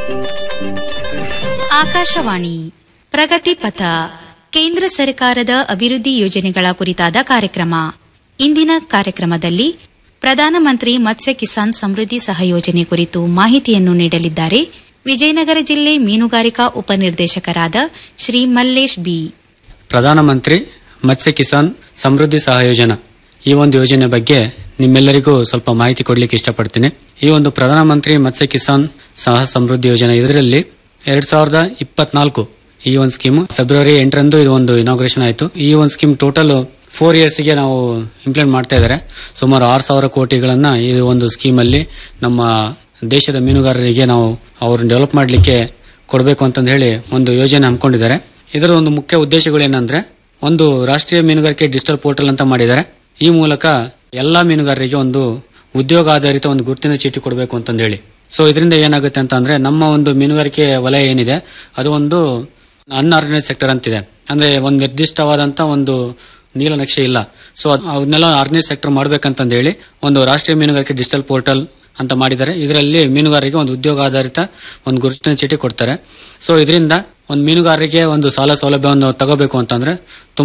ಆಕಾಶವಾಣಿ ಪ್ರಗತಿ ಪಥ ಕೇಂದ್ರ ಸರ್ಕಾರದ ಅಭಿವೃದ್ಧಿ ಯೋಜನೆಗಳ ಕುರಿತಾದ ಕಾರ್ಯಕ್ರಮ ಇಂದಿನ ಕಾರ್ಯಕ್ರಮದಲ್ಲಿ ಪ್ರಧಾನಮಂತ್ರಿ ಮತ್ಸ್ಯ ಕಿಸಾನ್ ಸಮೃದ್ಧಿ ಸಹಯೋಜನೆ ಕುರಿತು ಮಾಹಿತಿಯನ್ನು ನೀಡಲಿದ್ದಾರೆ ವಿಜಯನಗರ ಜಿಲ್ಲೆ ಮೀನುಗಾರಿಕಾ ಉಪನಿರ್ದೇಶಕರಾದ ಶ್ರೀ ಮಲ್ಲೇಶ್ ಬಿ ಪ್ರಧಾನಮಂತ್ರಿ ಮತ್ಸ್ಯ ಕಿಸಾನ್ ಸಮೃದ್ಧಿ ಸಹಯೋಜನಾ ಈ ಒಂದು ಯೋಜನೆ ಬಗ್ಗೆ ನಿಮ್ಮೆಲ್ಲರಿಗೂ ಸ್ವಲ್ಪ ಮಾಹಿತಿ ಕೊಡ್ಲಿಕ್ಕೆ ಇಷ್ಟಪಡ್ತೀನಿ ಈ ಒಂದು ಪ್ರಧಾನಮಂತ್ರಿ ಮತ್ಸ್ಯ ಕಿಸಾನ್ ಸಹ ಸಮೃದ್ಧಿ ಯೋಜನೆ ಇದರಲ್ಲಿ ಎರಡ್ ಸಾವಿರದ ಇಪ್ಪತ್ನಾಲ್ಕು ಈ ಒಂದು ಸ್ಕೀಮ್ ಫೆಬ್ರವರಿ ಎಂಟರಂದು ಇದು ಒಂದು ಇನಾಗ್ರೇಷನ್ ಆಯಿತು ಈ ಒಂದು ಸ್ಕೀಮ್ ಟೋಟಲ್ ಫೋರ್ ಇಯರ್ಸ್ಗೆ ನಾವು ಇಂಪ್ಲಿಮೆಂಟ್ ಮಾಡ್ತಾ ಇದ್ದಾರೆ ಸುಮಾರು ಆರು ಸಾವಿರ ಕೋಟಿಗಳನ್ನ ಈ ಒಂದು ಸ್ಕೀಮ್ ಅಲ್ಲಿ ನಮ್ಮ ದೇಶದ ಮೀನುಗಾರರಿಗೆ ನಾವು ಅವ್ರನ್ನ ಡೆವಲಪ್ ಮಾಡಲಿಕ್ಕೆ ಕೊಡಬೇಕು ಅಂತಂದು ಹೇಳಿ ಒಂದು ಯೋಜನೆ ಹಮ್ಮಿಕೊಂಡಿದ್ದಾರೆ ಇದರ ಒಂದು ಮುಖ್ಯ ಉದ್ದೇಶಗಳು ಏನಂದ್ರೆ ಒಂದು ರಾಷ್ಟ್ರೀಯ ಮೀನುಗಾರಿಕೆ ಡಿಜಿಟಲ್ ಪೋರ್ಟಲ್ ಅಂತ ಮಾಡಿದ್ದಾರೆ ಈ ಮೂಲಕ ಎಲ್ಲಾ ಮೀನುಗಾರರಿಗೆ ಒಂದು ಉದ್ಯೋಗ ಆಧಾರಿತ ಒಂದು ಗುರುತಿನ ಚೀಟಿ ಕೊಡಬೇಕು ಅಂತಂದು ಹೇಳಿ ಸೊ ಇದರಿಂದ ಏನಾಗುತ್ತೆ ಅಂತ ಅಂದ್ರೆ ನಮ್ಮ ಒಂದು ಮೀನುಗಾರಿಕೆ ವಲಯ ಏನಿದೆ ಅದು ಒಂದು ಅನ್ಆರ್ಗನೈಸ್ ಸೆಕ್ಟರ್ ಅಂತಿದೆ ಅಂದ್ರೆ ಒಂದು ನಿರ್ದಿಷ್ಟವಾದಂತ ಒಂದು ನೀಲನಕ್ಷೆ ಇಲ್ಲ ಸೊ ಅದನ್ನೆಲ್ಲ ಆರ್ಗನೈಸ್ ಸೆಕ್ಟರ್ ಮಾಡ್ಬೇಕಂತಂದು ಹೇಳಿ ಒಂದು ರಾಷ್ಟ್ರೀಯ ಮೀನುಗಾರಿಕೆ ಡಿಜಿಟಲ್ ಪೋರ್ಟಲ್ ಅಂತ ಮಾಡಿದ್ದಾರೆ ಇದರಲ್ಲಿ ಮೀನುಗಾರರಿಗೆ ಒಂದು ಉದ್ಯೋಗ ಆಧಾರಿತ ಒಂದು ಗುರುತಿನ ಚೀಟಿ ಕೊಡ್ತಾರೆ ಸೊ ಇದರಿಂದ ಒಂದು ಮೀನುಗಾರರಿಗೆ ಒಂದು ಸಾಲ ಸೌಲಭ್ಯವನ್ನು ತಗೋಬೇಕು ಅಂತಂದ್ರೆ